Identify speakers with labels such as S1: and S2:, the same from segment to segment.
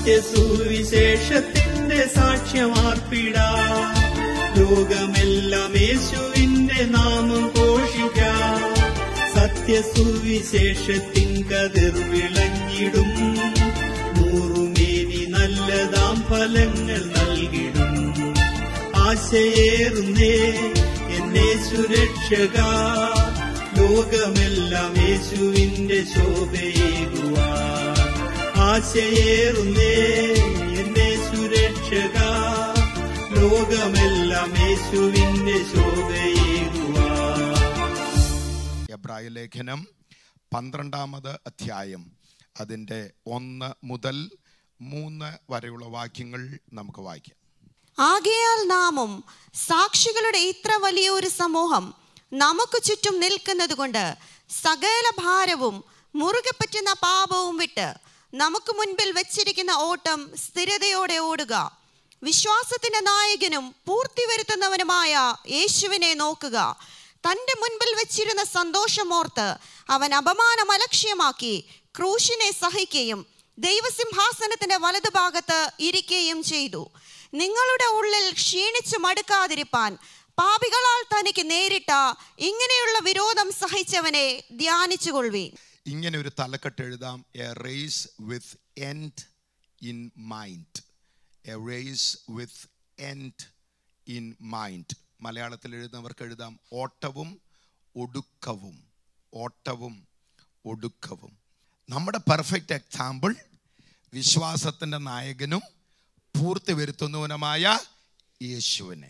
S1: സത്യസുവിശേഷത്തിന്റെ സാക്ഷ്യമാർപ്പിടാം ലോകമെല്ലാം യേശുവിന്റെ നാമം ഘോഷിക്കാം സത്യസുവിശേഷത്തിൻ കതിർ വിളങ്ങിടും നൂറുമേനി നല്ലതാം ഫലങ്ങൾ നൽകിടും ആശയേറുന്നേ എന്നെ സുരക്ഷക ലോകമെല്ലാം യേശുവിന്റെ ശോഭയേകുവാൻ ആശയേറുന്നേ എന്നെ സുരക്ഷക ലോകമെല്ലാം യേശുവിന്റെ ശോഭയേകുവാൻ
S2: എബ്രായ ലേഖനം പന്ത്രണ്ടാമത് അധ്യായം അതിൻ്റെ ഒന്ന് മുതൽ മൂന്ന് വരെയുള്ള വാക്യങ്ങൾ നമുക്ക് വായിക്കാം
S3: ആകയാൽ നാമും സാക്ഷികളുടെ ഇത്ര വലിയൊരു സമൂഹം നമുക്ക് ചുറ്റും നിൽക്കുന്നത് കൊണ്ട് സകല ഭാരവും മുറുകെ പറ്റുന്ന പാപവും വിട്ട് നമുക്ക് മുൻപിൽ വെച്ചിരിക്കുന്ന ഓട്ടം സ്ഥിരതയോടെ ഓടുക വിശ്വാസത്തിന്റെ നായകനും പൂർത്തി വരുത്തുന്നവനുമായ യേശുവിനെ നോക്കുക തന്റെ മുൻപിൽ വെച്ചിരുന്ന സന്തോഷമോർത്ത് അവൻ അപമാനം അലക്ഷ്യമാക്കി ക്രൂശിനെ സഹിക്കുകയും ദൈവസിംഹാസനത്തിന്റെ വലതുഭാഗത്ത് ഇരിക്കുകയും ചെയ്തു നിങ്ങളുടെ ഉള്ളിൽ ക്ഷീണിച്ചു മടുക്കാതിരിപ്പാൻ പാപികളാൽ തനിക്ക് നേരിട്ട ഇങ്ങനെയുള്ള വിരോധം സഹിച്ചവനെ ധ്യാനിച്ചുകൊള്ളുവീൻ
S2: ഇങ്ങനെ ഒരു തലക്കെട്ട് എഴുതാം a race with end in mind a race with end in mind മലയാളത്തിൽ എഴുതുന്നവർക്ക് എഴുതാം ഓട്ടവും ഒടുക്കവും ഓട്ടവും ഒടുക്കവും നമ്മുടെ പെർഫെക്റ്റ് എക്സാമ്പിൾ വിശ്വാസത്തിൻ്റെ നായകനും പൂർത്തി വരുത്തുന്നവനുമായ യേശുവിനെ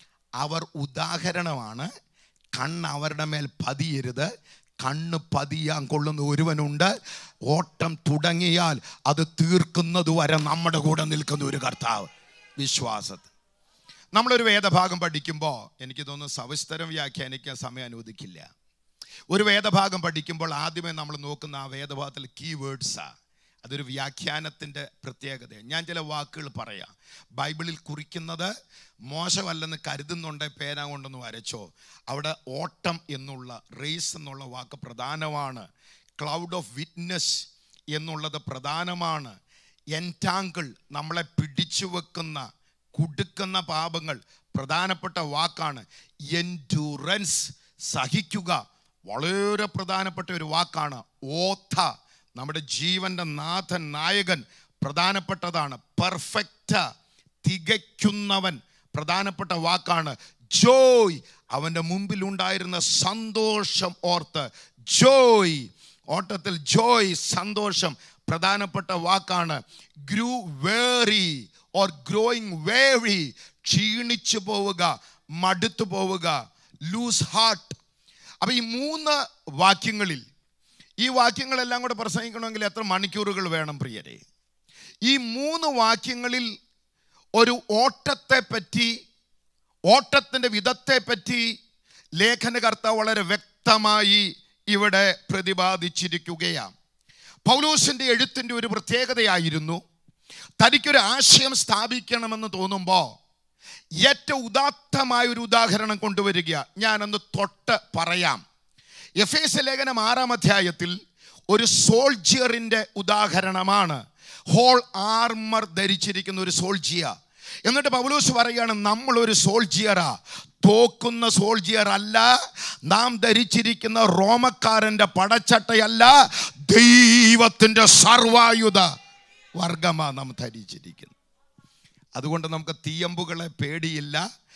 S2: അവർ ഉദാഹരണമാണ് കണ്ണ് അവരുടെ മേൽ പതിയരുത് കണ്ണ് പതിയാൻ കൊള്ളുന്ന ഒരുവനുണ്ട് ഓട്ടം തുടങ്ങിയാൽ അത് തീർക്കുന്നത് വരെ നമ്മുടെ കൂടെ നിൽക്കുന്ന ഒരു കർത്താവ് വിശ്വാസത്തിൽ നമ്മളൊരു വേദഭാഗം പഠിക്കുമ്പോൾ എനിക്ക് തോന്നുന്നു സവിസ്തരം വ്യാഖ്യാനിക്കാൻ സമയം അനുവദിക്കില്ല ഒരു വേദഭാഗം പഠിക്കുമ്പോൾ ആദ്യമേ നമ്മൾ നോക്കുന്ന ആ വേദഭാഗത്തിൽ കീ വേർഡ്സാണ് അതൊരു വ്യാഖ്യാനത്തിൻ്റെ പ്രത്യേകത ഞാൻ ചില വാക്കുകൾ പറയാം ബൈബിളിൽ കുറിക്കുന്നത് മോശമല്ലെന്ന് കരുതുന്നുണ്ട് പേന കൊണ്ടൊന്ന് വരച്ചോ അവിടെ ഓട്ടം എന്നുള്ള റേസ് എന്നുള്ള വാക്ക് പ്രധാനമാണ് ക്ലൗഡ് ഓഫ് വിറ്റ്നസ് എന്നുള്ളത് പ്രധാനമാണ് എൻറ്റാങ്കിൾ നമ്മളെ പിടിച്ചു വെക്കുന്ന കുടുക്കുന്ന പാപങ്ങൾ പ്രധാനപ്പെട്ട വാക്കാണ് എൻഡുറൻസ് സഹിക്കുക വളരെ പ്രധാനപ്പെട്ട ഒരു വാക്കാണ് ഓഥ നമ്മുടെ ജീവന്റെ നാഥൻ നായകൻ പ്രധാനപ്പെട്ടതാണ് പെർഫെക്റ്റ് തികയ്ക്കുന്നവൻ പ്രധാനപ്പെട്ട വാക്കാണ് ജോയ് അവൻ്റെ മുമ്പിലുണ്ടായിരുന്ന സന്തോഷം ഓർത്ത് ജോയ് ഓട്ടത്തിൽ ജോയ് സന്തോഷം പ്രധാനപ്പെട്ട വാക്കാണ് ഗ്രൂ വേറി ഓർ ഗ്രോയിങ് വേറി ക്ഷീണിച്ചു പോവുക മടുത്തു പോവുക ലൂസ് ഹാർട്ട് അപ്പൊ ഈ മൂന്ന് വാക്യങ്ങളിൽ ഈ വാക്യങ്ങളെല്ലാം കൂടെ പ്രസംഗിക്കണമെങ്കിൽ എത്ര മണിക്കൂറുകൾ വേണം പ്രിയരെ ഈ മൂന്ന് വാക്യങ്ങളിൽ ഒരു ഓട്ടത്തെ പറ്റി ഓട്ടത്തിൻ്റെ വിധത്തെ പറ്റി ലേഖനകർത്താവ് വളരെ വ്യക്തമായി ഇവിടെ പ്രതിപാദിച്ചിരിക്കുകയാണ് പൗലോസിന്റെ എഴുത്തിൻ്റെ ഒരു പ്രത്യേകതയായിരുന്നു തനിക്കൊരു ആശയം സ്ഥാപിക്കണമെന്ന് തോന്നുമ്പോൾ ഏറ്റവും ഉദാത്തമായ ഒരു ഉദാഹരണം കൊണ്ടുവരിക ഞാനൊന്ന് തൊട്ട് പറയാം എഫ് എസ് ലേഖനം ആറാം അധ്യായത്തിൽ ഒരു സോൾജിയറിൻ്റെ ഉദാഹരണമാണ് ഹോൾ ആർമർ ധരിച്ചിരിക്കുന്ന ഒരു സോൾജിയ എന്നിട്ട് പൗലോസ് പറയുകയാണ് നമ്മളൊരു സോൾജിയറാ തോക്കുന്ന സോൾജിയർ അല്ല നാം ധരിച്ചിരിക്കുന്ന റോമക്കാരൻ്റെ പടച്ചട്ടയല്ല ദൈവത്തിൻ്റെ സർവായുധ വർഗമാ നാം ധരിച്ചിരിക്കുന്നത് അതുകൊണ്ട് നമുക്ക് തീയമ്പുകളെ പേടിയില്ല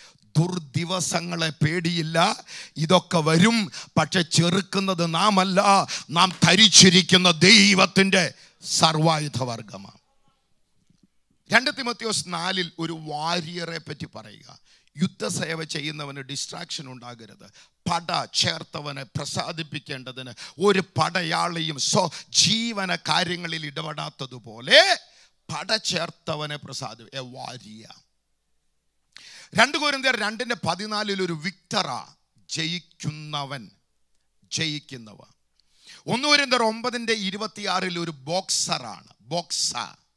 S2: ദുർദിവസങ്ങളെ പേടിയില്ല ഇതൊക്കെ വരും പക്ഷെ ചെറുക്കുന്നത് നാം അല്ല നാം ധരിച്ചിരിക്കുന്ന ദൈവത്തിൻ്റെ സർവായുധ വർഗമാണ് രണ്ട് തിമത്യോസ് നാലിൽ ഒരു വാരിയറെ പറ്റി പറയുക യുദ്ധസേവ ചെയ്യുന്നവന് ഡിസ്ട്രാക്ഷൻ ഉണ്ടാകരുത് പട ചേർത്തവനെ പ്രസാദിപ്പിക്കേണ്ടതിന് ഒരു പടയാളിയും സ്വ ജീവന കാര്യങ്ങളിൽ ഇടപെടാത്തതുപോലെ പട ചേർത്തവനെ പ്രസാദി എ വാരിയ രണ്ട് കോരിന്ത്യർ രണ്ടിന്റെ പതിനാലിൽ ഒരു വിക്ടറ ജയിക്കുന്നവൻ ജയിക്കുന്നവ ഒന്ന് കോരിന്ത്യർ ഒമ്പതിന്റെ ഇരുപത്തിയാറിൽ ഒരു ബോക്സറാണ് ബോക്സ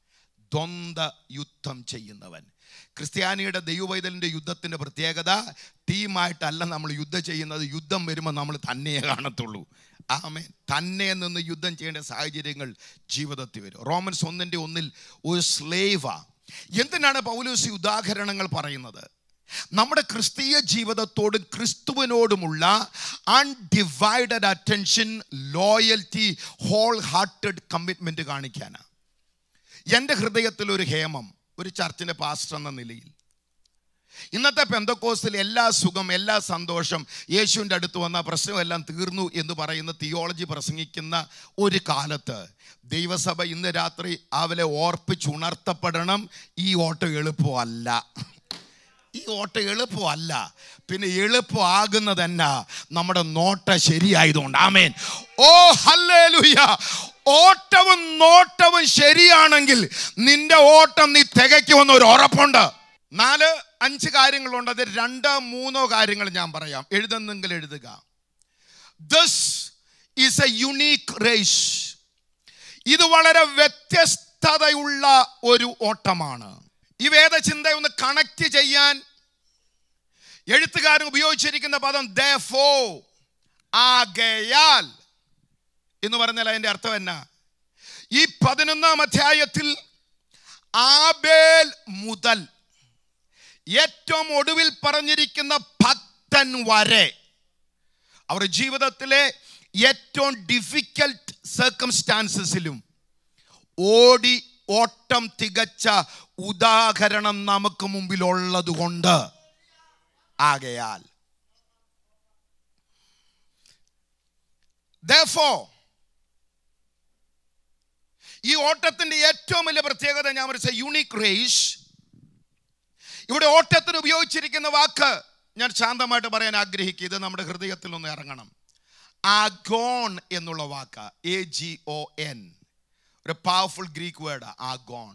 S2: ദ്വന്ദ് യുദ്ധം ചെയ്യുന്നവൻ ക്രിസ്ത്യാനിയുടെ ദൈവവൈതലിൻ്റെ യുദ്ധത്തിൻ്റെ പ്രത്യേകത ടീമായിട്ടല്ല നമ്മൾ യുദ്ധം ചെയ്യുന്നത് യുദ്ധം വരുമ്പോൾ നമ്മൾ തന്നെയേ കാണത്തുള്ളൂ ആമേ തന്നെ നിന്ന് യുദ്ധം ചെയ്യേണ്ട സാഹചര്യങ്ങൾ ജീവിതത്തിൽ വരും റോമൻസ് ഒന്നിൻ്റെ ഒന്നിൽ ഒരു സ്ലേവ എന്തിനാണ് പൗലോസി ഉദാഹരണങ്ങൾ പറയുന്നത് നമ്മുടെ ക്രിസ്തീയ ജീവിതത്തോടും ക്രിസ്തുവിനോടുമുള്ള undivided attention loyalty whole hearted commitment കാണിക്കാനാണ് എൻ്റെ ഹൃദയത്തിൽ ഒരു ഹേമം ഒരു ചർച്ചിൻ്റെ പാസ്റ്റർ എന്ന നിലയിൽ ഇന്നത്തെ പെന്തക്കോസിൽ എല്ലാ സുഖം എല്ലാ സന്തോഷം യേശുവിൻ്റെ അടുത്ത് വന്ന പ്രശ്നമെല്ലാം തീർന്നു എന്ന് പറയുന്ന തിയോളജി പ്രസംഗിക്കുന്ന ഒരു കാലത്ത് ദൈവസഭ ഇന്ന് രാത്രി അവലെ ഓർപ്പിച്ചുണർത്തപ്പെടണം ഈ ഓട്ടം എളുപ്പമല്ല ഈ ഓട്ടം എളുപ്പമല്ല പിന്നെ എളുപ്പമാകുന്നത് എന്നാ നമ്മുടെ നോട്ട ശരിയായതുകൊണ്ട് ആമേൻ ഓ ഹല്ലേലൂയ ഓട്ടവും നോട്ടവും ശരിയാണെങ്കിൽ നിന്റെ ഓട്ടം നീ തികയ്ക്കുമെന്ന് ഒരു ഉറപ്പുണ്ട് നാല് അഞ്ച് കാര്യങ്ങളുണ്ട് അത് രണ്ട് മൂന്നോ കാര്യങ്ങൾ ഞാൻ പറയാം എഴുതുന്നെങ്കിൽ എഴുതുക this is a unique race ഇത് വളരെ വ്യത്യസ്തതയുള്ള ഒരു ഓട്ടമാണ് ഈ വേദചിന്ത ഒന്ന് കണക്ട് ചെയ്യാൻ എഴുത്തുകാരൻ ഉപയോഗിച്ചിരിക്കുന്ന പദം ദോ ആകയാൽ എന്ന് പറഞ്ഞാൽ അതിന്റെ അർത്ഥം എന്നാ ഈ പതിനൊന്നാം അധ്യായത്തിൽ ആബേൽ മുതൽ ഏറ്റവും ഒടുവിൽ പറഞ്ഞിരിക്കുന്ന ഭക്തൻ വരെ അവരുടെ ജീവിതത്തിലെ ഏറ്റവും ഡിഫിക്കൽട്ട് സർക്കംസ്റ്റാൻസസിലും ഓടി ഓട്ടം തികച്ച ഉദാഹരണം നമുക്ക് മുമ്പിലുള്ളത് കൊണ്ട് ആകയാൽ Therefore, ഈ ഓട്ടത്തിന്റെ ഏറ്റവും വലിയ പ്രത്യേകത ഞാൻ പറയുക യൂണിക് റേസ് ഇവിടെ ഓട്ടത്തിന് ഉപയോഗിച്ചിരിക്കുന്ന വാക്ക് ഞാൻ ശാന്തമായിട്ട് പറയാൻ ആഗ്രഹിക്കുക ഇത് നമ്മുടെ ഹൃദയത്തിൽ ഒന്ന് ഇറങ്ങണം ആഗോൺ എന്നുള്ള വാക്ക് എ ജി ഒ എൻ ഒരു പവർഫുൾ ഗ്രീക്ക് വേർഡ് ആഗോൺ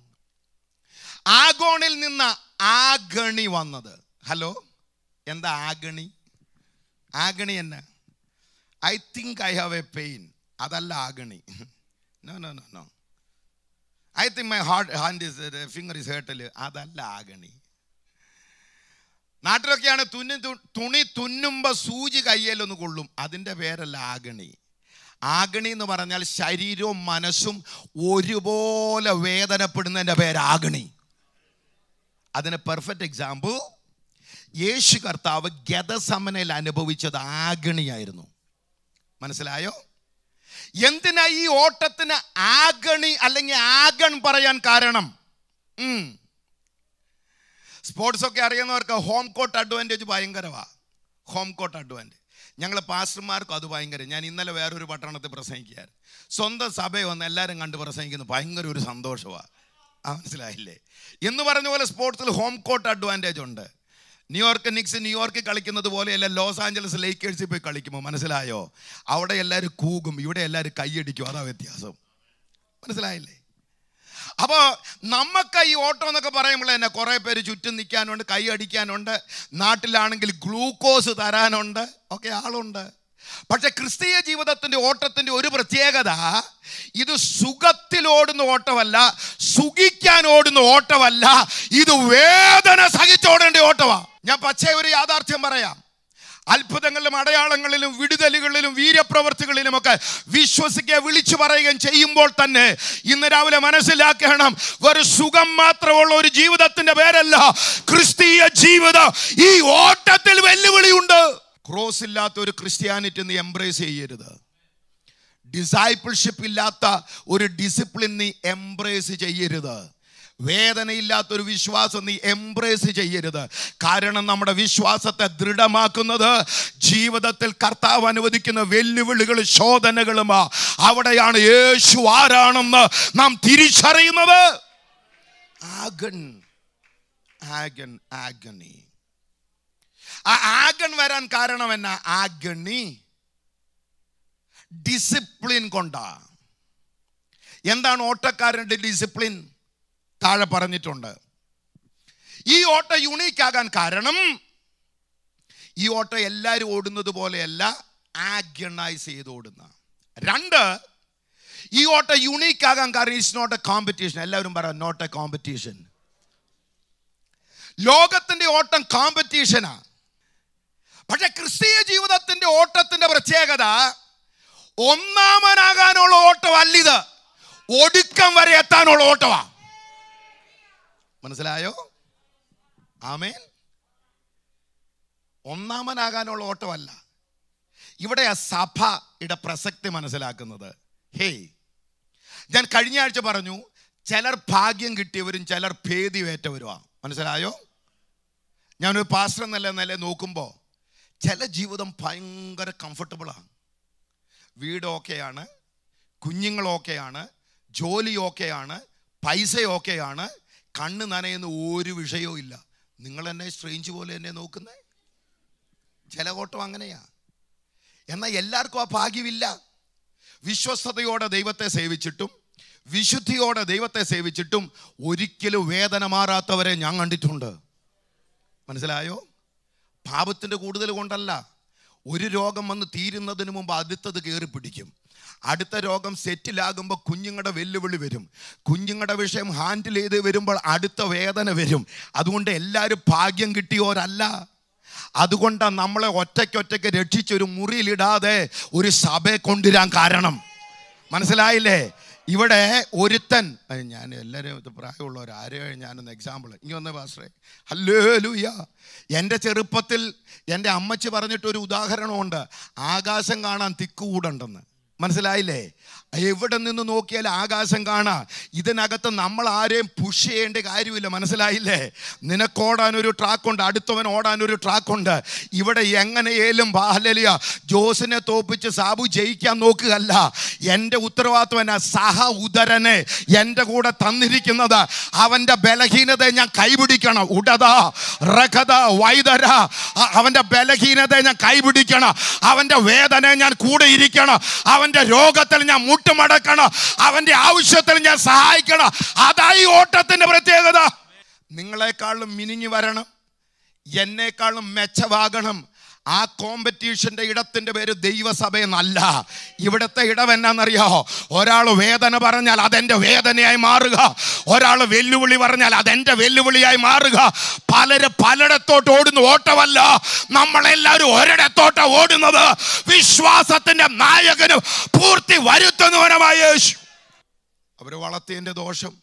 S2: ആഗോണിൽ നിന്ന് ആഗണി വന്നത് ഹലോ എന്താ ആഗണി ആഗണി എന്നെ I think I have a pain അതല്ല agony no no no no I think my heart hand is finger is hurtle അതല്ല agony നാട്ടിലൊക്കെയാണ് തുന്നി തു- തുണി തുന്നുമ്പോൾ സൂചി കയ്യിലൊന്ന് കൊള്ളും അതിൻ്റെ പേരല്ല ആഗണി ആഗണി എന്ന് പറഞ്ഞാൽ ശരീരവും മനസ്സും ഒരുപോലെ വേദനപ്പെടുന്നതിൻ്റെ പേര് ആഗണി അതിന് പെർഫെക്റ്റ് എക്സാമ്പിൾ യേശു കർത്താവ് ഗതസമനയിൽ അനുഭവിച്ചത് ആഗണിയായിരുന്നു മനസ്സിലായോ എന്തിനാ ഈ ഓട്ടത്തിന് ആഗണി അല്ലെങ്കിൽ ആഗൺ പറയാൻ കാരണം ഉം. സ്പോർട്സ് ഒക്കെ അറിയുന്നവർക്ക് ഹോം കോർട്ട് അഡ്വാൻറ്റേജ് ഭയങ്കരമാ ഹോം കോർട്ട് അഡ്വാൻറ്റേജ് ഞങ്ങൾ പാസ്റ്റർമാർക്കും അത് ഭയങ്കര ഞാൻ ഇന്നലെ വേറൊരു പട്ടണത്തിൽ പ്രസംഗിക്കുകയായിരുന്നു സ്വന്തം സഭയെ വന്ന് എല്ലാവരും കണ്ട് പ്രസംഗിക്കുന്നത് ഭയങ്കര ഒരു സന്തോഷമാണ് ആ മനസ്സിലായില്ലേ എന്ന് പറഞ്ഞ പോലെ സ്പോർട്സിൽ ഹോം കോർട്ട് അഡ്വാൻറ്റേജ് ഉണ്ട് ന്യൂയോർക്ക് നിക്സ് ന്യൂയോർക്കിൽ കളിക്കുന്നത് പോലെയല്ല ലോസ് ആഞ്ചലസ് ലേക്കേഴ്സിൽ പോയി കളിക്കുമ്പോൾ മനസ്സിലായോ അവിടെ എല്ലാവരും കൂകും ഇവിടെ എല്ലാവരും കൈയടിക്കും അതാ വ്യത്യാസം മനസ്സിലായില്ലേ അപ്പോൾ നമുക്ക് ഈ ഓട്ടം എന്നൊക്കെ പറയുമ്പോൾ തന്നെ കുറേ പേര് ചുറ്റും നിൽക്കാനുണ്ട് കൈ അടിക്കാനുണ്ട് നാട്ടിലാണെങ്കിൽ ഗ്ലൂക്കോസ് തരാനുണ്ട് ഒക്കെ ആളുണ്ട് പക്ഷെ ക്രിസ്തീയ ജീവിതത്തിന്റെ ഓട്ടത്തിന്റെ ഒരു പ്രത്യേകത ഇത് സുഖത്തിൽ ഓടുന്ന ഓട്ടമല്ല സുഖിക്കാൻ ഓടുന്ന ഓട്ടമല്ല ഇത് വേദന സഹിച്ചോടേണ്ട ഓട്ടമാ ഞാൻ പച്ച ഒരു യാഥാർത്ഥ്യം പറയാം അത്ഭുതങ്ങളിലും അടയാളങ്ങളിലും വിടുതലുകളിലും വീര്യപ്രവർത്തികളിലുമൊക്കെ വിശ്വസിക്കുക വിളിച്ചു പറയുകയും ചെയ്യുമ്പോൾ തന്നെ ഇന്ന് രാവിലെ മനസ്സിലാക്കണം ഒരു സുഖം മാത്രമുള്ള ഒരു ജീവിതത്തിന്റെ പേരല്ല ക്രിസ്തീയ ജീവിതം ഈ ഓട്ടത്തിൽ വെല്ലുവിളിയുണ്ട് ക്രോസ് ഇല്ലാത്ത ഒരു ക്രിസ്ത്യാനിറ്റി നീ എംബ്രേസ് ചെയ്യരുത് ഡിസൈപ്പിൾഷിപ്പ് ഇല്ലാത്ത ഒരു ഡിസിപ്ലിൻ നീ എംബ്രേസ് ചെയ്യരുത് വേദനയില്ലാത്ത ഒരു വിശ്വാസം നീ എംബ്രേസ് ചെയ്യരുത് കാരണം നമ്മുടെ വിശ്വാസത്തെ ദൃഢമാക്കുന്നത് ജീവിതത്തിൽ കർത്താവ് അനുവദിക്കുന്ന വെല്ലുവിളികളും ശോധനകളുമാ അവിടെയാണ് യേശു ആരാണെന്ന് നാം തിരിച്ചറിയുന്നത് ആഗൺ ആഗൺ ആഗണി ആ ആഗൺ വരാൻ കാരണം എന്നാ ആഗണി ഡിസിപ്ലിൻ കൊണ്ടാ എന്താണ് ഓട്ടക്കാരൻ്റെ ഡിസിപ്ലിൻ താഴെ പറഞ്ഞിട്ടുണ്ട് ഈ ഓട്ട യുണീക്ക് ആകാൻ കാരണം ഈ ഓട്ട എല്ലാവരും ഓടുന്നത് പോലെയല്ല ആഗണൈസ് ചെയ്ത് ഓടുന്ന രണ്ട് ഈ ഓട്ടം യുണീക്ക് ആകാൻ കാരണം ഇറ്റ്സ് നോട്ട് എ കോമ്പറ്റീഷൻ എല്ലാവരും പറയാം നോട്ട് എ കോമ്പറ്റീഷൻ ലോകത്തിന്റെ ഓട്ടം കോമ്പറ്റീഷനാ പക്ഷെ ക്രിസ്തീയ ജീവിതത്തിന്റെ ഓട്ടത്തിന്റെ പ്രത്യേകത ഒന്നാമനാകാനുള്ള ഓട്ടമല്ലിത് ഒടുക്കം വരെ എത്താനുള്ള ഓട്ടമാ മനസ്സിലായോ ആമേൻ ഒന്നാമനാകാനുള്ള ഓട്ടമല്ല ഇവിടെ ആ സഭയുടെ പ്രസക്തി മനസ്സിലാക്കുന്നത് ഹേയ് ഞാൻ കഴിഞ്ഞ ആഴ്ച പറഞ്ഞു ചിലർ ഭാഗ്യം കിട്ടിയവരും ചിലർ ഭേദിവേറ്റവരുമാ മനസ്സിലായോ ഞാനൊരു പാസ്റ്റർ എന്നല്ല നില നോക്കുമ്പോൾ ചില ജീവിതം ഭയങ്കര കംഫർട്ടബിളാണ് വീട് ഓക്കെയാണ് കുഞ്ഞുങ്ങൾ ഓക്കെയാണ് ജോലി ഓക്കെയാണ് പൈസ ഓക്കെയാണ് കണ്ണ് നനയുന്ന ഒരു വിഷയവും ഇല്ല നിങ്ങൾ എന്നെ സ്ട്രേഞ്ച് പോലെ എന്നെ നോക്കുന്നേ ചില ഓട്ടം അങ്ങനെയാ എന്നാൽ എല്ലാവർക്കും ആ ഭാഗ്യമില്ല വിശ്വസ്തയോടെ ദൈവത്തെ സേവിച്ചിട്ടും വിശുദ്ധിയോടെ ദൈവത്തെ സേവിച്ചിട്ടും ഒരിക്കലും വേദന മാറാത്തവരെ ഞാൻ കണ്ടിട്ടുണ്ട് മനസ്സിലായോ പാപത്തിൻ്റെ കൂടുതൽ കൊണ്ടല്ല ഒരു രോഗം വന്ന് തീരുന്നതിന് മുമ്പ് അടുത്തത് കയറി പിടിക്കും അടുത്ത രോഗം സെറ്റിലാകുമ്പോൾ കുഞ്ഞുങ്ങളുടെ വെല്ലുവിളി വരും കുഞ്ഞുങ്ങളുടെ വിഷയം ഹാൻഡിൽ ചെയ്ത് വരുമ്പോൾ അടുത്ത വേദന വരും അതുകൊണ്ട് എല്ലാവരും ഭാഗ്യം കിട്ടിയോരല്ല അതുകൊണ്ടാണ് നമ്മളെ ഒറ്റയ്ക്കൊറ്റയ്ക്ക് രക്ഷിച്ചൊരു മുറിയിലിടാതെ ഒരു സഭയെ കൊണ്ടുവരാൻ കാരണം മനസ്സിലായില്ലേ ഇവിടെ ഒരുത്തൻ അത് ഞാൻ എല്ലാവരും ഇത് പ്രായമുള്ളവർ ആരെയും ഞാനൊന്ന് എക്സാമ്പിൾ ഇനി വന്ന പാസ്റ്ററെ ഹല്ലോ ലൂയ എൻ്റെ ചെറുപ്പത്തിൽ എൻ്റെ അമ്മച്ചി പറഞ്ഞിട്ടൊരു ഉദാഹരണമുണ്ട് ആകാശം കാണാൻ തിക്കുകൂടുണ്ടെന്ന് മനസ്സിലായില്ലേ എവിടെ നിന്ന് നോക്കിയാൽ ആകാശം കാണാ ഇതിനകത്ത് നമ്മൾ ആരെയും പുഷ് ചെയ്യേണ്ട കാര്യമില്ല മനസ്സിലായില്ലേ നിനക്ക് ഓടാൻ ഒരു ട്രാക്കുണ്ട് അടുത്തവൻ ഓടാൻ ഒരു ട്രാക്കുണ്ട് ഇവിടെ എങ്ങനെയേലും ബാഹലലിയ ജോസിനെ തോപ്പിച്ച് സാബു ജയിക്കാൻ നോക്കുകയല്ല എൻ്റെ ഉത്തരവാദിത്വം എന്നാ സഹ ഉദരനെ എൻ്റെ കൂടെ തന്നിരിക്കുന്നത് അവൻ്റെ ബലഹീനതയെ ഞാൻ കൈപിടിക്കണം ഉടത റഖത വൈദര അ- അവൻ്റെ ബലഹീനതയെ ഞാൻ കൈപിടിക്കണം അവൻ്റെ വേദനയെ ഞാൻ കൂടെ ഇരിക്കണം അവൻ്റെ രോഗത്തിൽ ഞാൻ മുട്ടുമടക്കണം അവൻ്റെ ആവശ്യത്തിൽ ഞാൻ സഹായിക്കണം അതായി ഓട്ടത്തിൻ്റെ പ്രത്യേകത നിങ്ങളെക്കാളും മിനിങ്ങി വരണം എന്നെക്കാളും മെച്ചമാകണം ആ കോമ്പറ്റീഷന്റെ ഇടത്തിന്റെ പേര് ദൈവസഭ എന്നല്ല ഇവിടുത്തെ ഇടം എന്നാന്നറിയോ ഒരാൾ വേദന പറഞ്ഞാൽ അതെന്റെ വേദനയായി മാറുക ഒരാൾ വെല്ലുവിളി പറഞ്ഞാൽ അതെന്റെ വെല്ലുവിളിയായി മാറുക പലര് പലയിടത്തോട്ട് ഓടുന്ന ഓട്ടമല്ല നമ്മളെല്ലാവരും ഒരിടത്തോട്ട ഓടുന്നത് വിശ്വാസത്തിന്റെ നായകനും പൂർത്തി വരുത്തുന്നവനുമായ യേശു അവര് വളർത്തിയതിന്റെ ദോഷം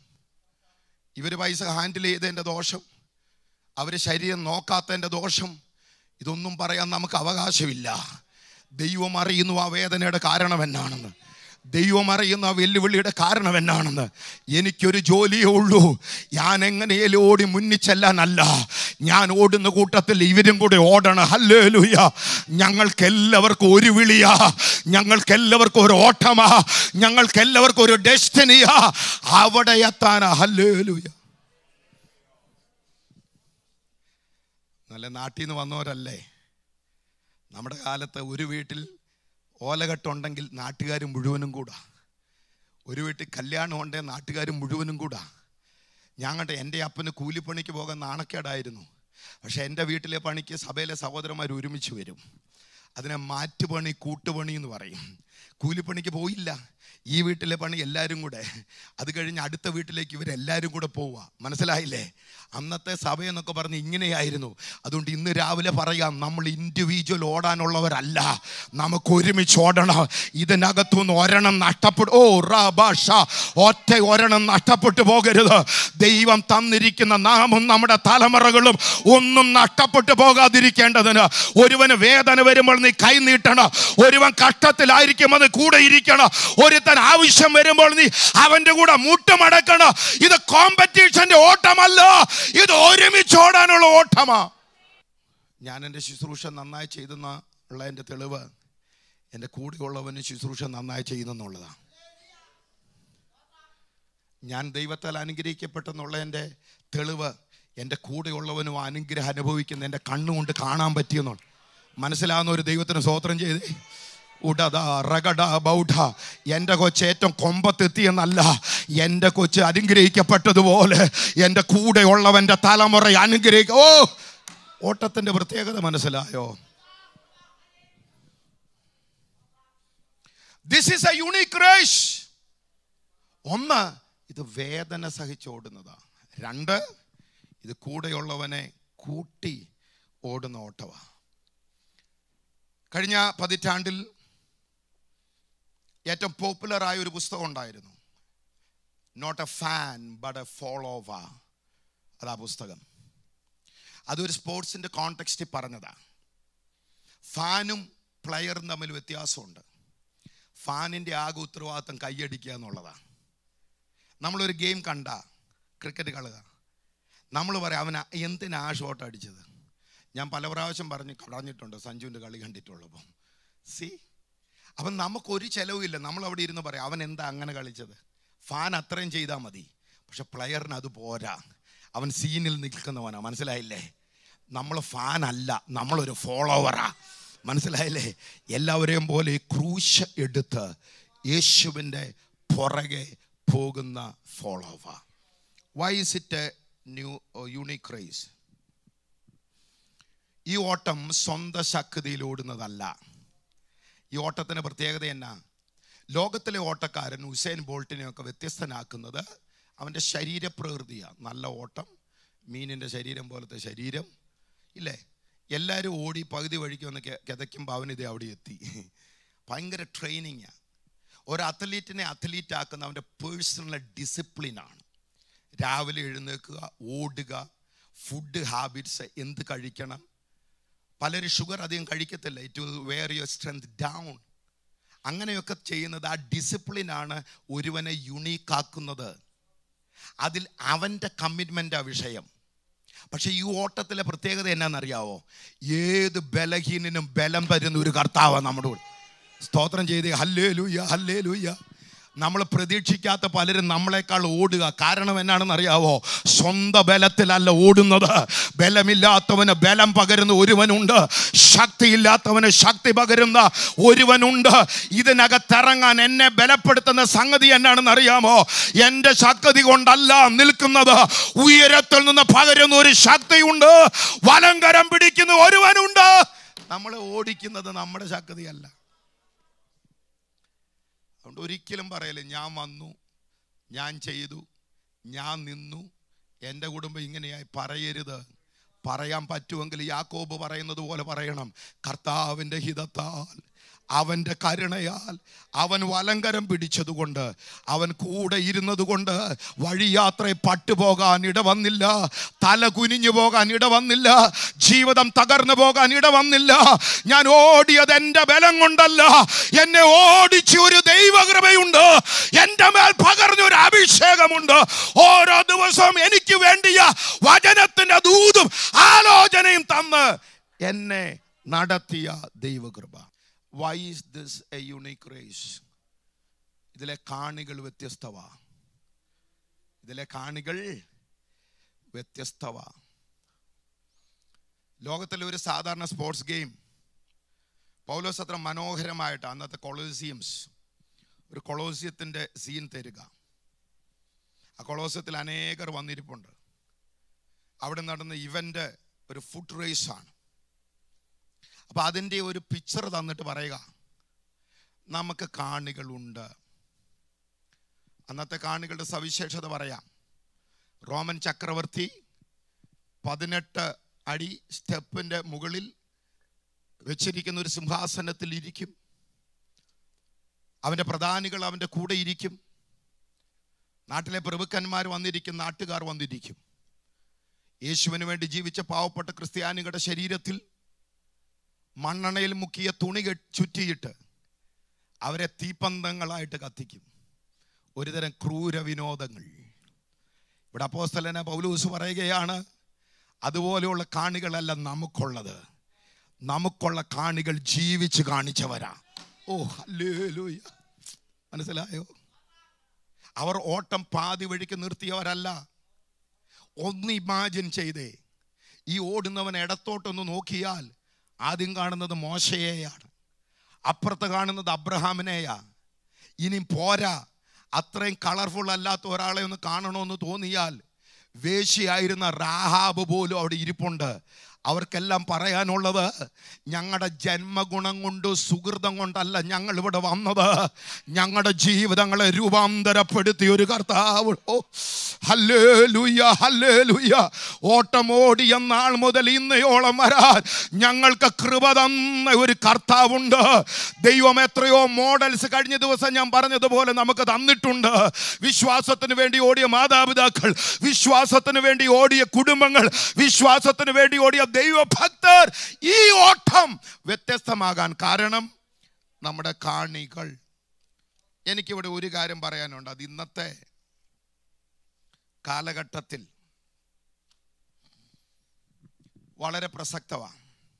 S2: ഇവര് പൈസ ഹാൻഡിൽ ചെയ്തതിന്റെ ദോഷം അവർ ശരീരം നോക്കാത്തതിൻ്റെ ദോഷം ഇതൊന്നും പറയാൻ നമുക്ക് അവകാശമില്ല ദൈവം അറിയുന്നു ആ വേദനയുടെ കാരണം എന്നാണെന്ന് ദൈവം അറിയുന്ന ആ വെല്ലുവിളിയുടെ കാരണം എന്നാണെന്ന് എനിക്കൊരു ജോലിയേ ഉള്ളൂ ഞാൻ എങ്ങനെയും ഓടി മുന്നിൽ ചെല്ലാനല്ല ഞാൻ ഓടുന്ന കൂട്ടത്തിൽ ഇവരും കൂടെ ഓടണം ഹല്ലേലൂയ ഞങ്ങൾക്ക് എല്ലാവർക്കും ഒരു വിളിയാ ഞങ്ങൾക്ക് എല്ലാവർക്കും ഒരു ഓട്ടമാ ഞങ്ങൾക്ക് എല്ലാവർക്കും ഒരു ഡെസ്റ്റിനിയാ അവിടെ എത്താനാ ഹല്ലേലൂയ നല്ല നാട്ടിൽ നിന്ന് വന്നവരല്ലേ നമ്മുടെ കാലത്ത് ഒരു വീട്ടിൽ ഓലകെട്ടുണ്ടെങ്കിൽ നാട്ടുകാർ മുഴുവനും കൂടാ ഒരു വീട്ടിൽ കല്യാണം ഉണ്ടെങ്കിൽ നാട്ടുകാർ മുഴുവനും കൂടാ ഞാൻ കണ്ട എൻ്റെ അപ്പന് കൂലിപ്പണിക്ക് പോകാൻ നാണക്കേടായിരുന്നു പക്ഷെ എൻ്റെ വീട്ടിലെ പണിക്ക് സഭയിലെ സഹോദരന്മാർ ഒരുമിച്ച് വരും അതിനെ മാറ്റുപണി കൂട്ടുപണി എന്ന് പറയും കൂലിപ്പണിക്ക് പോയില്ല ഈ വീട്ടിലെ പണി എല്ലാവരും കൂടെ അത് കഴിഞ്ഞ് അടുത്ത വീട്ടിലേക്ക് ഇവരെല്ലാവരും കൂടെ പോവുക മനസ്സിലായില്ലേ അന്നത്തെ സഭ എന്നൊക്കെ പറഞ്ഞ് ഇങ്ങനെയായിരുന്നു അതുകൊണ്ട് ഇന്ന് രാവിലെ പറയാം നമ്മൾ ഇൻഡിവിജ്വൽ ഓടാനുള്ളവരല്ല നമുക്ക് ഒരുമിച്ച് ഓടണം ഇതിനകത്തുനിന്ന് ഒരെണ്ണം നഷ്ടപ്പെടും ഓ റബാഷ ഒറ്റ ഒരെണ്ണം നഷ്ടപ്പെട്ടു പോകരുത് ദൈവം തന്നിരിക്കുന്ന നാമും നമ്മുടെ തലമുറകളും ഒന്നും നഷ്ടപ്പെട്ടു പോകാതിരിക്കേണ്ടതിന് ഒരുവന് വേദന വരുമ്പോൾ നീ കൈ നീട്ടണം ഒരുവൻ കഷ്ടത്തിലായിരിക്കുമ്പോൾ നീ കൂടെ ഇരിക്കണം ഒരുത്തൻ ആവശ്യം വരുമ്പോൾ നീ അവന്റെ കൂടെ മുട്ടുമടക്കണം ഇത് കോമ്പറ്റീഷന്റെ ഓട്ടമല്ല ഇത് ഒരുമിച്ച് ഓടാനുള്ള ഓട്ടമാ ഞാൻ എൻ്റെ ശുശ്രൂഷ നന്നായി ചെയ്തെന്ന ഉള്ള എൻ്റെ തെളിവ് എൻ്റെ കൂടെയുള്ളവന് ശുശ്രൂഷ നന്നായി ചെയ്യുന്നെന്നുള്ളതാണ് ഞാൻ ദൈവത്താൽ അനുഗ്രഹിക്കപ്പെട്ടെന്നുള്ള എൻ്റെ തെളിവ് എൻ്റെ കൂടെയുള്ളവനും ആ അനുഗ്രഹം അനുഭവിക്കുന്ന എൻ്റെ കണ്ണുകൊണ്ട് കാണാൻ പറ്റിയെന്നുണ്ട് മനസ്സിലാവുന്ന ഒരു ദൈവത്തിന് സ്വോത്രം ചെയ്തേ ഉടത റഗട ബൗഢ എൻ്റെ കൊച്ച് ഏറ്റവും കൊമ്പത്തെത്തിയെന്നല്ല എൻ്റെ കൊച്ച് അനുഗ്രഹിക്കപ്പെട്ടതുപോലെ എൻ്റെ കൂടെയുള്ളവൻ്റെ തലമുറ അനുഗ്രഹിക്ക ഓ ഓട്ടത്തിൻ്റെ പ്രത്യേകത മനസ്സിലായോ this is a unique race ഒന്ന് ഇത് വേദന സഹിച്ചോടുന്നതാ രണ്ട് ഇത് കൂടെയുള്ളവനെ കൂട്ടി ഓടുന്ന ഓട്ടവാ കഴിഞ്ഞ പതിറ്റാണ്ടിൽ ഏറ്റവും പോപ്പുലർ ആയ ഒരു പുസ്തകം ഉണ്ടായിരുന്നു not a fan but a follower അതാ പുസ്തകം അതൊരു സ്പോർട്സിൻ്റെ കോണ്ടെക്സ്റ്റിൽ പറഞ്ഞതാ ഫാനും പ്ലെയറും തമ്മിൽ വ്യത്യാസമുണ്ട് ഫാനിൻ്റെ ആകെ ഉത്തരവാദിത്തം കൈയടിക്കുക എന്നുള്ളതാണ് നമ്മളൊരു ഗെയിം കണ്ട ക്രിക്കറ്റ് കളുക നമ്മൾ പറയാം അവൻ എന്തിനാ ഷോട്ട് അടിച്ചത് ഞാൻ പല പ്രാവശ്യം പറഞ്ഞ് കളഞ്ഞിട്ടുണ്ട് സഞ്ജുവിൻ്റെ കളി കണ്ടിട്ടുള്ളപ്പം സി അപ്പം നമുക്കൊരു ചിലവുമില്ല നമ്മൾ അവിടെ ഇരുന്ന് പറയാം അവൻ എന്താ അങ്ങനെ കളിച്ചത് ഫാൻ അത്രയും ചെയ്താൽ മതി പക്ഷെ പ്ലെയറിന് അത് പോരാ അവൻ സീനിൽ നിൽക്കുന്നവനാ മനസ്സിലായില്ലേ നമ്മൾ ഫാൻ അല്ല നമ്മളൊരു ഫോളോവറാ മനസ്സിലായില്ലേ എല്ലാവരെയും പോലെ ഈ ക്രൂശ് എടുത്ത് യേശുവിൻ്റെ പുറകെ പോകുന്ന follower why is it a new unique race ഈ ഓട്ടം സ്വന്തം ശക്തിയിൽ ഓടുന്നതല്ല ഈ ഓട്ടത്തിന് പ്രത്യേകത എന്നാ ലോകത്തിലെ ഓട്ടക്കാരൻ ഉസൈൻ ബോൾട്ടിനെയൊക്കെ വ്യത്യസ്തനാക്കുന്നത് അവൻ്റെ ശരീരപ്രകൃതിയാണ് നല്ല ഓട്ടം മീനിൻ്റെ ശരീരം പോലത്തെ ശരീരം ഇല്ലേ എല്ലാവരും ഓടി പകുതി വഴിക്ക് വന്ന് കെ- കിതയ്ക്കുമ്പോൾ അവനിത് അവിടെ എത്തി ഭയങ്കര ട്രെയിനിങ്ങാണ് ഒരു അത്ലീറ്റിനെ അത്ലീറ്റ് ആക്കുന്ന അവൻ്റെ പേഴ്സണൽ ഡിസിപ്ലിനാണ് രാവിലെ എഴുന്നേൽക്കുക ഓടുക ഫുഡ് ഹാബിറ്റ്സ് എന്ത് കഴിക്കണം പലരും ഷുഗർ അധികം കഴിക്കത്തില്ല it will wear your strength down അങ്ങനെയൊക്കെ ചെയ്യുന്നത് ആ ഡിസിപ്ലിനാണ് ഒരുവനെ യുണീക്ക് ആക്കുന്നത് അതിൽ അവൻ്റെ കമ്മിറ്റ്മെൻ്റ് ആ വിഷയം പക്ഷെ ഈ ഓട്ടത്തിലെ പ്രത്യേകത എന്നാണെന്നറിയാവോ ഏത് ബലഹീനനും ബലം തരുന്ന ഒരു കർത്താവാണ് നമ്മുടെ കൂടെ സ്തോത്രം ചെയ്ത് ഹല്ലേ ലൂയ്യ ഹല്ലേ ലൂയ്യ നമ്മൾ പ്രതീക്ഷിക്കാത്ത പലരും നമ്മളെക്കാൾ ഓടുക കാരണം എന്നാണെന്ന് അറിയാവോ സ്വന്തം ബലത്തിലല്ല ഓടുന്നത് ബലമില്ലാത്തവന് ബലം പകരുന്ന ഒരുവനുണ്ട് ശക്തിയില്ലാത്തവന് ശക്തി പകരുന്ന ഒരുവനുണ്ട് ഇതിനകത്തിറങ്ങാൻ എന്നെ ബലപ്പെടുത്തുന്ന സംഗതി എന്നാണെന്ന് അറിയാമോ എൻ്റെ ശക്തി കൊണ്ടല്ല നിൽക്കുന്നത് ഉയരത്തിൽ നിന്ന് പകരുന്ന ഒരു ശക്തിയുണ്ട് വലങ്കരം പിടിക്കുന്ന ഒരുവനുണ്ട് നമ്മളെ ഓടിക്കുന്നത് നമ്മുടെ ശക്തിയല്ല അതുകൊണ്ട് ഒരിക്കലും പറയല് ഞാൻ വന്നു ഞാൻ ചെയ്തു ഞാൻ നിന്നു എൻ്റെ കുടുംബം ഇങ്ങനെയായി പറയരുത് പറയാൻ പറ്റുമെങ്കിൽ യാക്കോബ് പറയുന്നത് പോലെ പറയണം കർത്താവിൻ്റെ ഹിതത്താൽ അവൻ്റെ കരുണയാൽ അവൻ വലങ്കരം പിടിച്ചതുകൊണ്ട് അവൻ കൂടെ ഇരുന്നത് കൊണ്ട് വഴിയാത്രയെ പട്ടുപോകാൻ ഇടവന്നില്ല തല കുനിഞ്ഞു പോകാൻ ഇടവന്നില്ല ജീവിതം തകർന്നു പോകാൻ ഇടവന്നില്ല ഞാൻ ഓടിയത് എൻ്റെ ബലം കൊണ്ടല്ല എന്നെ ഓടിച്ച ഒരു ദൈവകൃപയുണ്ട് എൻ്റെ മേൽ പകർന്ന ഒരു അഭിഷേകമുണ്ട് ഓരോ ദിവസവും എനിക്ക് വേണ്ടിയ വചനത്തിൻ്റെ ദൂതും ആലോചനയും തന്ന് എന്നെ നടത്തിയ ദൈവകൃപ why is this a unique race ഇതിലെ കാണികൾ വ്യത്യസ്തവാ ഇതിലെ കാണികൾ വ്യത്യസ്തവാ ലോകത്തിലെ ഒരു സാധാരണ സ്പോർട്സ് ഗെയിം പൗലോസ് അത്ര മനോഹരമായിട്ട് അന്നത്തെ കൊളോസിയംസ് ഒരു കൊളോസിയത്തിൻ്റെ സീൻ തരിക ആ കൊളോസിയത്തിൽ അനേകർ വന്നിരിപ്പുണ്ട് അവിടെ നടന്ന ഇവൻ്റ് ഒരു ഫുഡ് റേസാണ് അപ്പോൾ അതിൻ്റെ ഒരു പിക്ചർ തന്നിട്ട് പറയുക നമുക്ക് കാണികളുണ്ട് അന്നത്തെ കാണികളുടെ സവിശേഷത പറയാം റോമൻ ചക്രവർത്തി പതിനെട്ട് അടി സ്റ്റെപ്പിൻ്റെ മുകളിൽ വെച്ചിരിക്കുന്ന ഒരു സിംഹാസനത്തിൽ ഇരിക്കും അവൻ്റെ പ്രധാനികൾ അവൻ്റെ കൂടെ ഇരിക്കും നാട്ടിലെ പ്രഭുക്കന്മാർ വന്നിരിക്കും നാട്ടുകാർ വന്നിരിക്കും യേശുവിന് വേണ്ടി ജീവിച്ച പാവപ്പെട്ട ക്രിസ്ത്യാനികളുടെ ശരീരത്തിൽ മണ്ണെണ്ണയിൽ മുക്കിയ തുണി കെ- ചുറ്റിയിട്ട് അവരെ തീപ്പന്തങ്ങളായിട്ട് കത്തിക്കും ഒരുതരം ക്രൂര വിനോദങ്ങൾ ഇവിടെ അപ്പോസ്തലന പൗലൂസ് പറയുകയാണ് അതുപോലെയുള്ള കാണികളല്ല നമുക്കുള്ളത് നമുക്കുള്ള കാണികൾ ജീവിച്ച് കാണിച്ചവരാ ഓ ഹല്ലേലൂയ മനസ്സിലായോ അവർ ഓട്ടം പാതി വഴിക്ക് നിർത്തിയവരല്ല ഒന്ന് ഇമാജിൻ ചെയ്തേ ഈ ഓടുന്നവൻ ഇടത്തോട്ടൊന്ന് നോക്കിയാൽ ആദ്യം കാണുന്നത് മോശയെയാണ് അപ്പുറത്ത് കാണുന്നത് അബ്രഹാമിനെയാ ഇനി പോരാ അത്രയും കളർഫുൾ അല്ലാത്ത ഒരാളെ ഒന്ന് കാണണമെന്ന് തോന്നിയാൽ വേശിയായിരുന്ന റാഹാബ് പോലും അവിടെ ഇരിപ്പുണ്ട് അവർക്കെല്ലാം പറയാനുള്ളത് ഞങ്ങളുടെ ജന്മഗുണം കൊണ്ട് സുഹൃതം കൊണ്ടല്ല ഞങ്ങൾ ഇവിടെ വന്നത് ഞങ്ങളുടെ ജീവിതങ്ങളെ രൂപാന്തരപ്പെടുത്തിയ ഒരു കർത്താവ് ഓ ഹല്ലേ ലുയ്യ ഹല്ലേ ലുയ്യ ഓട്ടമോടിയ നാൾ മുതൽ ഇന്നയോളം വരാൻ ഞങ്ങൾക്ക് കൃപ തന്ന ഒരു കർത്താവുണ്ട് ദൈവം എത്രയോ മോഡൽസ് കഴിഞ്ഞ ദിവസം ഞാൻ പറഞ്ഞതുപോലെ നമുക്ക് തന്നിട്ടുണ്ട് വിശ്വാസത്തിന് വേണ്ടി ഓടിയ മാതാപിതാക്കൾ വിശ്വാസത്തിന് വേണ്ടി ഓടിയ കുടുംബങ്ങൾ വിശ്വാസത്തിന് വേണ്ടി ഓടിയ ദൈവഭക്തർ ഈ ഓട്ടം വ്യത്യസ്തമാകാൻ കാരണം നമ്മുടെ കാണികൾ എനിക്കിവിടെ ഒരു കാര്യം പറയാനുണ്ട് അത് ഇന്നത്തെ കാലഘട്ടത്തിൽ വളരെ പ്രസക്തമാണ്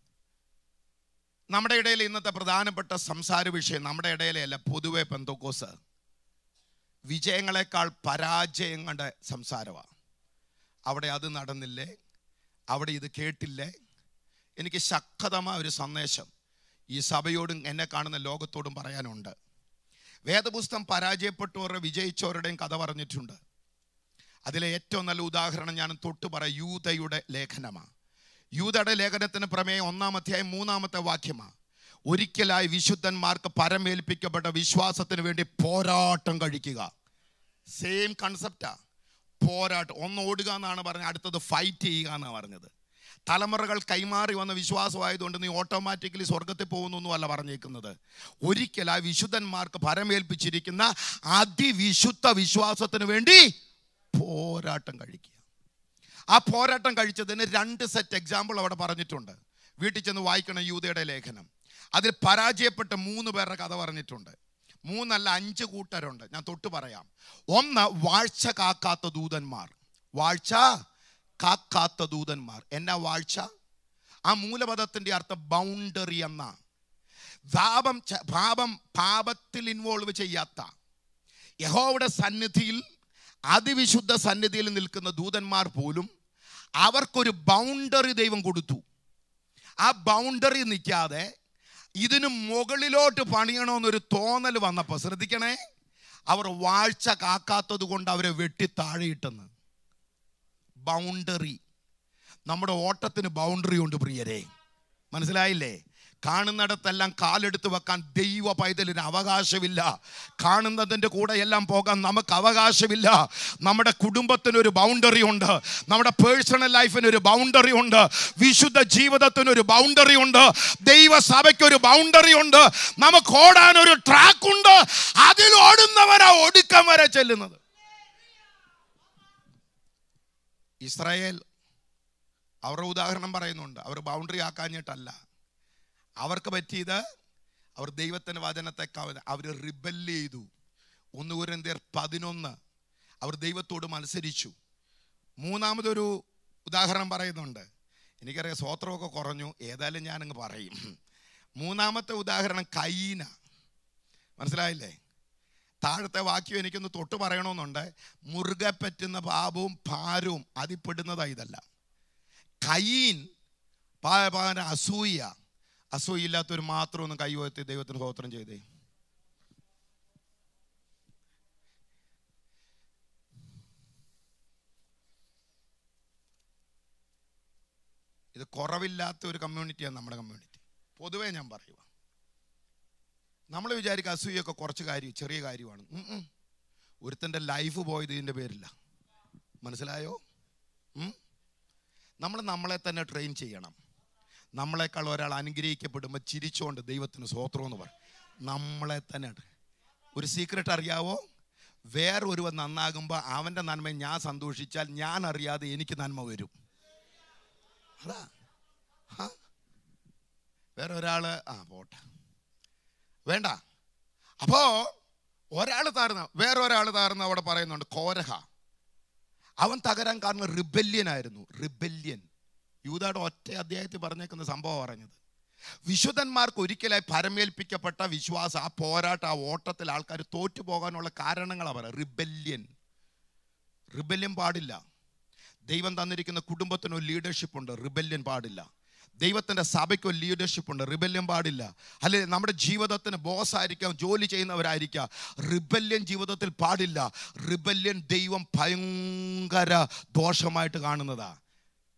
S2: നമ്മുടെ ഇടയിൽ ഇന്നത്തെ പ്രധാനപ്പെട്ട സംസാര വിഷയം നമ്മുടെ ഇടയിലല്ല പൊതുവെ പെന്തോക്കോസ് വിജയങ്ങളെക്കാൾ പരാജയങ്ങളുടെ സംസാരമാണ് അവിടെ അത് നടന്നില്ലേ അവിടെ ഇത് കേട്ടില്ലേ എനിക്ക് ശക്തമായ ഒരു സന്ദേശം ഈ സഭയോടും എന്നെ കാണുന്ന ലോകത്തോടും പറയാനുണ്ട് വേദപുസ്തകം പരാജയപ്പെട്ടവരുടെ വിജയിച്ചവരുടെയും കഥ പറഞ്ഞിട്ടുണ്ട് അതിലെ ഏറ്റവും നല്ല ഉദാഹരണം ഞാൻ തൊട്ട് പറയാം യൂതയുടെ ലേഖനമാണ് യൂതയുടെ ലേഖനത്തിന് പ്രമേയം ഒന്നാം അധ്യായം മൂന്നാമത്തെ വാക്യമാണ് ഒരിക്കലായി വിശുദ്ധന്മാർക്ക് പരമേൽപ്പിക്കപ്പെട്ട വിശ്വാസത്തിന് വേണ്ടി പോരാട്ടം കഴിക്കുക സെയിം കൺസെപ്റ്റാ പോരാട്ടം ഒന്ന് ഓടുക എന്നാണ് പറഞ്ഞത് അടുത്തത് ഫൈറ്റ് ചെയ്യുക എന്നാണ് പറഞ്ഞത് തലമുറകൾ കൈമാറി വന്ന വിശ്വാസമായതുകൊണ്ട് നീ ഓട്ടോമാറ്റിക്കലി സ്വർഗത്തിൽ പോകുന്നു അല്ല പറഞ്ഞേക്കുന്നത് ഒരിക്കൽ ആ വിശുദ്ധന്മാർക്ക് പരമേൽപ്പിച്ചിരിക്കുന്ന അതിവിശുദ്ധ വിശ്വാസത്തിന് വേണ്ടി പോരാട്ടം കഴിക്കുക ആ പോരാട്ടം കഴിച്ചതിന് രണ്ട് സെറ്റ് എക്സാമ്പിൾ അവിടെ പറഞ്ഞിട്ടുണ്ട് വീട്ടിൽ ചെന്ന് വായിക്കണം യൂതയുടെ ലേഖനം അതിൽ പരാജയപ്പെട്ട മൂന്ന് പേരുടെ കഥ പറഞ്ഞിട്ടുണ്ട് മൂന്നല്ല അഞ്ച് കൂട്ടരുണ്ട് ഞാൻ തൊട്ട് പറയാം ഒന്ന് വാഴ്ച കാക്കാത്ത ദൂതന്മാർ വാഴ്ച കാക്കാത്ത ദൂതന്മാർ എന്നാ വാഴ്ച ആ മൂലപദത്തിന്റെ അർത്ഥം ബൗണ്ടറി എന്ന പാപം ച- പാപം പാപത്തിൽ ഇൻവോൾവ് ചെയ്യാത്ത യഹോവയുടെ സന്നിധിയിൽ അതിവിശുദ്ധ സന്നിധിയിൽ നിൽക്കുന്ന ദൂതന്മാർ പോലും അവർക്കൊരു ബൗണ്ടറി ദൈവം കൊടുത്തു ആ ബൗണ്ടറി നിൽക്കാതെ ഇതിന് മുകളിലോട്ട് പണിയണമെന്നൊരു തോന്നൽ വന്നപ്പോൾ ശ്രദ്ധിക്കണേ അവർ വാഴ്ച കാക്കാത്തത് കൊണ്ട് അവരെ വെട്ടി താഴെയിട്ടെന്ന് ബൗണ്ടറി നമ്മുടെ ഓട്ടത്തിന് ബൗണ്ടറി ഉണ്ട് പ്രിയരെ മനസ്സിലായില്ലേ കാണുന്നിടത്തെല്ലാം കാലെടുത്ത് വെക്കാൻ ദൈവ പൈതലിന് അവകാശമില്ല കാണുന്നതിൻ്റെ കൂടെ എല്ലാം പോകാൻ നമുക്ക് അവകാശമില്ല നമ്മുടെ കുടുംബത്തിന് ഒരു ബൗണ്ടറി ഉണ്ട് നമ്മുടെ പേഴ്സണൽ ലൈഫിന് ഒരു ബൗണ്ടറി ഉണ്ട് വിശുദ്ധ ജീവിതത്തിന് ഒരു ബൗണ്ടറി ഉണ്ട് ദൈവസഭയ്ക്ക് ഒരു ബൗണ്ടറി ഉണ്ട് നമുക്ക് ഓടാൻ ഒരു ട്രാക്ക് ഉണ്ട് അതിൽ ഓടുന്നവനാ ഒടുക്കം വരെ ചെല്ലുന്നത് ഇസ്രായേൽ അവരുടെ ഉദാഹരണം പറയുന്നുണ്ട് അവർ ബൗണ്ടറി ആക്കാഞ്ഞിട്ടല്ല അവർക്ക് പറ്റിയത് അവർ ദൈവത്തിൻ്റെ വചനത്തെ അവർ റിബല് ചെയ്തു ഒന്ന് കുരന്തിയർ പതിനൊന്ന് അവർ ദൈവത്തോട് മത്സരിച്ചു മൂന്നാമതൊരു ഉദാഹരണം പറയുന്നുണ്ട് എനിക്കറിയാം സ്വോത്രമൊക്കെ കുറഞ്ഞു ഏതായാലും ഞാനങ്ങ് പറയും മൂന്നാമത്തെ ഉദാഹരണം കയ്യീന മനസ്സിലായില്ലേ താഴത്തെ വാക്യം എനിക്കൊന്ന് തൊട്ട് പറയണമെന്നുണ്ട് മുറുകെ പറ്റുന്ന പാപവും ഭാരവും അതിൽ പെടുന്നതാ ഇതല്ല കയ്യീൻ പാ- പാ- അസൂയ അസൂയ ഇല്ലാത്തൊരു മാത്രം ഒന്ന് കൈ ഉയർത്തി ദൈവത്തിന് സ്തോത്രം ചെയ്തേ ഇത് കുറവില്ലാത്ത ഒരു കമ്മ്യൂണിറ്റിയാണ് നമ്മുടെ കമ്മ്യൂണിറ്റി പൊതുവേ ഞാൻ പറയുക നമ്മൾ വിചാരിക്കുക അസൂയൊക്കെ കുറച്ച് കാര്യം ചെറിയ കാര്യമാണ് ഉം ഉം. ഒരുത്തൻ്റെ ലൈഫ് പോയത് ഇതിൻ്റെ പേരില്ല മനസ്സിലായോ നമ്മൾ നമ്മളെ തന്നെ ട്രെയിൻ ചെയ്യണം നമ്മളെക്കാൾ ഒരാൾ അനുഗ്രഹിക്കപ്പെടുമ്പോൾ ചിരിച്ചുകൊണ്ട് ദൈവത്തിന് സ്വോത്രം എന്ന് പറയും നമ്മളെ തന്നെ ഒരു സീക്രട്ട് അറിയാവോ വേറൊരുവൻ നന്നാകുമ്പോൾ അവൻ്റെ നന്മ ഞാൻ സന്തോഷിച്ചാൽ ഞാൻ അറിയാതെ എനിക്ക് നന്മ വരും അതാ ആ. വേറെ ഒരാള് ആ പോട്ടെ വേണ്ട അപ്പോ ഒരാൾ താഴ്ന്ന വേറെ ഒരാൾ താഴ്ന്ന അവിടെ പറയുന്നുണ്ട് കോരഹ അവൻ തകരാൻ കാരണം റിബല്യൻ ആയിരുന്നു റിബല്യൻ യൂതയുടെ ഒറ്റ അധ്യായത്തിൽ പറഞ്ഞേക്കുന്ന സംഭവം പറഞ്ഞത് വിശുദ്ധന്മാർക്ക് ഒരിക്കലായി പരമേൽപ്പിക്കപ്പെട്ട വിശ്വാസം ആ പോരാട്ടം ആ ഓട്ടത്തിൽ ആൾക്കാർ തോറ്റു പോകാനുള്ള കാരണങ്ങളാണ് പറയുക റിബല്യൻ റിബല്യൻ പാടില്ല ദൈവം തന്നിരിക്കുന്ന കുടുംബത്തിന് ഒരു ലീഡർഷിപ്പ് ഉണ്ട് റിബല്യൻ പാടില്ല ദൈവത്തിൻ്റെ സഭയ്ക്ക് ഒരു ലീഡർഷിപ്പ് ഉണ്ട് റിബല്യൻ പാടില്ല അല്ലെ നമ്മുടെ ജീവിതത്തിന് ബോസ് ആയിരിക്കാം ജോലി ചെയ്യുന്നവരായിരിക്കാം റിബല്യൻ ജീവിതത്തിൽ പാടില്ല റിബല്യൻ ദൈവം ഭയങ്കര ദോഷമായിട്ട് കാണുന്നതാ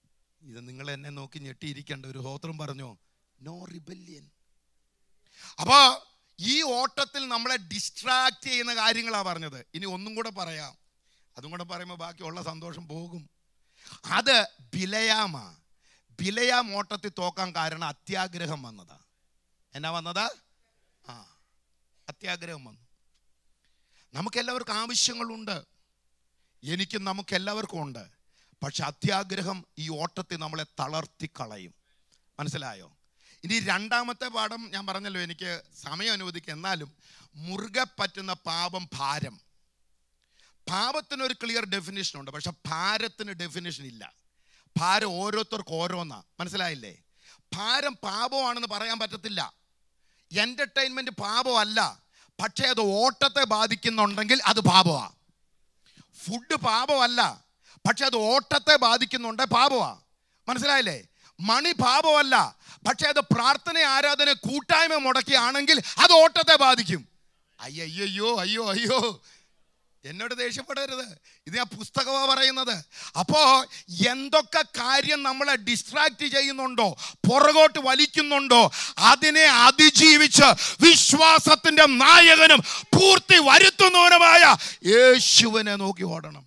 S2: ഇത് നിങ്ങൾ എന്നെ നോക്കി ഞെട്ടിയിരിക്കേണ്ട ഒരു ഹോത്രം പറഞ്ഞോ നോ റിബല്യൻ അപ്പോ ഈ ഓട്ടത്തിൽ നമ്മളെ ഡിസ്ട്രാക്ട് ചെയ്യുന്ന കാര്യങ്ങളാണ് പറഞ്ഞത് ഇനി ഒന്നും കൂടെ പറയാം അതും കൂടെ പറയുമ്പോൾ ബാക്കിയുള്ള സന്തോഷം പോകും അത് ബിലയാമ ബിലയാം ഓട്ടത്തിൽ തോക്കാൻ കാരണം അത്യാഗ്രഹം വന്നതാ എന്നാ വന്നതാ ആ അത്യാഗ്രഹം വന്നു നമുക്കെല്ലാവർക്കും ആവശ്യങ്ങളുണ്ട് എനിക്കും നമുക്കെല്ലാവർക്കും ഉണ്ട് പക്ഷെ അത്യാഗ്രഹം ഈ ഓട്ടത്തിൽ നമ്മളെ തളർത്തി കളയും മനസ്സിലായോ ഇനി രണ്ടാമത്തെ പാഠം ഞാൻ പറഞ്ഞല്ലോ എനിക്ക് സമയം അനുവദിക്കുക എന്നാലും മുറുകെ പറ്റുന്ന പാപം ഭാരം പാപത്തിന് ഒരു ക്ലിയർ ഡെഫിനേഷൻ ഉണ്ട് പക്ഷെ ഭാരത്തിന് ഡെഫിനേഷൻ ഇല്ല ഭാരം ഓരോരുത്തർക്കും ഓരോന്നാ മനസ്സിലായില്ലേ ഭാരം പാപമാണെന്ന് പറയാൻ പറ്റത്തില്ല എന്റർടൈൻമെന്റ് പാപമല്ല പക്ഷേ അത് ഓട്ടത്തെ ബാധിക്കുന്നുണ്ടെങ്കിൽ അത് പാപമാ ഫുഡ് പാപമല്ല പക്ഷെ അത് ഓട്ടത്തെ ബാധിക്കുന്നുണ്ട് പാപമാ മനസ്സിലായില്ലേ മണി പാപമല്ല പക്ഷെ അത് പ്രാർത്ഥന ആരാധന കൂട്ടായ്മ മുടക്കിയാണെങ്കിൽ അത് ഓട്ടത്തെ ബാധിക്കും അയ്യോ അയ്യോ അയ്യോ എന്നോട് ദേഷ്യപ്പെടരുത് ഇത് ഞാൻ പുസ്തകമാണ് പറയുന്നത് അപ്പോ എന്തൊക്കെ കാര്യം നമ്മളെ ഡിസ്ട്രാക്ട് ചെയ്യുന്നുണ്ടോ പുറകോട്ട് വലിക്കുന്നുണ്ടോ അതിനെ അതിജീവിച്ച് വിശ്വാസത്തിന്റെ നായകനും പൂർത്തി വരുത്തുന്നവനുമായ യേശുവിനെ നോക്കി ഓടണം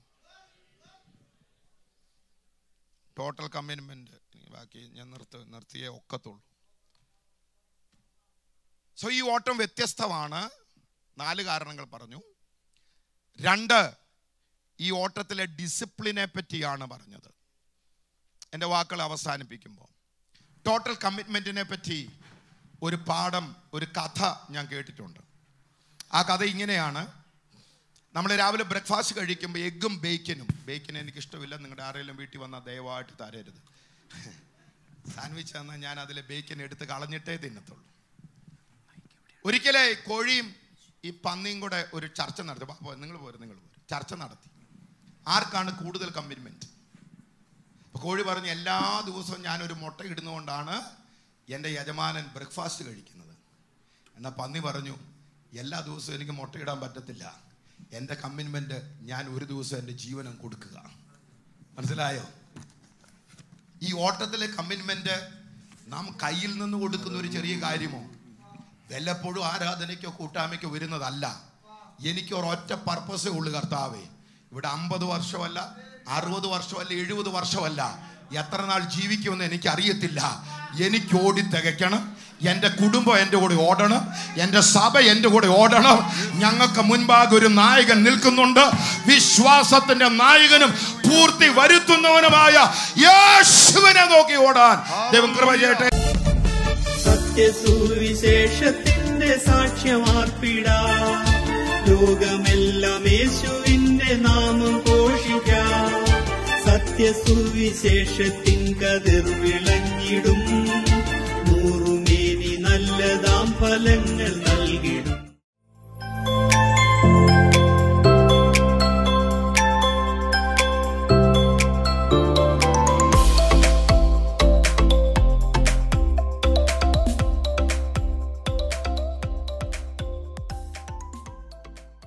S2: ടോട്ടൽ കമ്മിറ്റ്മെന്റ് ബാക്കി ഞാൻ നിർത്ത നിർത്തിയേ ഒക്കത്തുള്ളൂ സോ ഈ ഓട്ടം വ്യത്യസ്തമാണ് നാല് കാരണങ്ങൾ പറഞ്ഞു രണ്ട് ഈ ഓട്ടത്തിലെ ഡിസിപ്ലിനെ പറ്റിയാണ് പറഞ്ഞത് എൻ്റെ വാക്കുകൾ അവസാനിപ്പിക്കുമ്പോൾ ടോട്ടൽ കമ്മിറ്റ്മെൻറ്റിനെ പറ്റി ഒരു പാഠം ഒരു കഥ ഞാൻ കേട്ടിട്ടുണ്ട് ആ കഥ ഇങ്ങനെയാണ് നമ്മൾ രാവിലെ ബ്രേക്ക്ഫാസ്റ്റ് കഴിക്കുമ്പോൾ എഗ്ഗും ബേക്കനും ബേക്കൻ എനിക്ക് ഇഷ്ടമില്ല നിങ്ങളുടെ ആരെങ്കിലും വീട്ടിൽ വന്നാൽ ദയവായിട്ട് തരരുത് സാൻഡ്വിച്ച് തന്നാൽ ഞാൻ അതിലെ ബേക്കൻ എടുത്ത് കളഞ്ഞിട്ടേ തിന്നത്തുള്ളൂ ഒരിക്കലേ കോഴിയും ഈ പന്നിയും കൂടെ ഒരു ചർച്ച നടത്തി പാപ്പോ നിങ്ങൾ പോരും നിങ്ങൾ പോരും ചർച്ച നടത്തി ആർക്കാണ് കൂടുതൽ കമ്മിറ്റ്മെന്റ് അപ്പൊ കോഴി പറഞ്ഞു എല്ലാ ദിവസവും ഞാനൊരു മുട്ട ഇടുന്നതുകൊണ്ടാണ് എൻ്റെ യജമാനൻ ബ്രേക്ക്ഫാസ്റ്റ് കഴിക്കുന്നത് എന്നാൽ പന്നി പറഞ്ഞു എല്ലാ ദിവസവും എനിക്ക് മുട്ടയിടാൻ പറ്റത്തില്ല എൻ്റെ കമ്മിറ്റ്മെന്റ് ഞാൻ ഒരു ദിവസം എൻ്റെ ജീവനം കൊടുക്കുക മനസ്സിലായോ ഈ ഓട്ടത്തിലെ കമ്മിറ്റ്മെന്റ് നാം കയ്യിൽ നിന്ന് കൊടുക്കുന്ന ഒരു ചെറിയ കാര്യമോ വല്ലപ്പോഴും ആരാധനയ്ക്കോ കൂട്ടായ്മയ്ക്കോ വരുന്നതല്ല എനിക്ക് ഒരൊറ്റ പർപ്പസേ ഉള്ളൂ കർത്താവേ ഇവിടെ അമ്പത് വർഷമല്ല അറുപത് വർഷമല്ല എഴുപത് വർഷമല്ല എത്ര നാൾ ജീവിക്കുമെന്ന് എനിക്ക് അറിയത്തില്ല എനിക്ക് ഓടി തികയ്ക്കണം എൻ്റെ കുടുംബം എൻ്റെ കൂടെ ഓടണം എൻ്റെ സഭ എൻ്റെ കൂടെ ഓടണം ഞങ്ങൾക്ക് മുൻപാകെ ഒരു നായകൻ നിൽക്കുന്നുണ്ട് വിശ്വാസത്തിന്റെ നായകനും പൂർത്തി വരുത്തുന്നവനുമായ യേശുവിനെ നോക്കി ഓടാൻ ദൈവം കൃപ ചെയ്യട്ടെ
S1: സത്യസുവിശേഷത്തിന്റെ സാക്ഷ്യമാർപ്പിടാ ലോകമെല്ലാം യേശുവിന്റെ നാമം ഘോഷിക്കാം സത്യസുവിശേഷത്തിൻ കതിർ വിളഞ്ഞിടും നൂറുമേനി നല്ലതാം ഫലങ്ങൾ